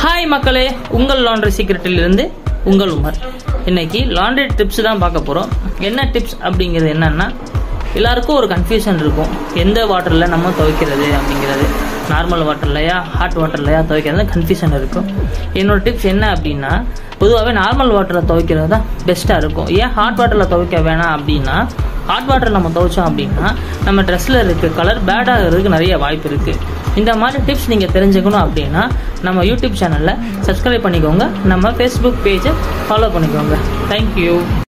hi மக்களே உங்கள் laundry சீக்ரெட்டில் இருந்து உங்கள் உமர் இன்னைக்கு லாண்ட்ரி டிப்ஸ் தான் பார்க்க போகிறோம் என்ன டிப்ஸ் அப்படிங்கிறது என்னன்னா எல்லாருக்கும் ஒரு கன்ஃபியூஷன் இருக்கும் எந்த வாட்டரில் நம்ம துவைக்கிறது அப்படிங்கிறது நார்மல் வாட்டர்லையா ஹாட் வாட்டர்லையா துவைக்கிறது கன்ஃபியூஷன் இருக்கும் என்னோட டிப்ஸ் என்ன அப்படின்னா பொதுவாகவே நார்மல் வாட்டரில் துவைக்கிறது தான் பெஸ்ட்டாக இருக்கும் ஏன் ஹாட் வாட்டரில் துவைக்க வேணாம் அப்படின்னா ஹாட் வாட்டர் நம்ம துவைச்சோம் அப்படின்னா நம்ம ட்ரெஸ்ஸில் இருக்க கலர் பேட் ஆகிறதுக்கு நிறைய வாய்ப்பு இருக்குது இந்த மாதிரி டிப்ஸ் நீங்கள் தெரிஞ்சுக்கணும் அப்படின்னா நம்ம யூடியூப் சேனலில் சப்ஸ்கிரைப் பண்ணிக்கோங்க நம்ம ஃபேஸ்புக் பேஜை ஃபாலோ பண்ணிக்கோங்க தேங்க்யூ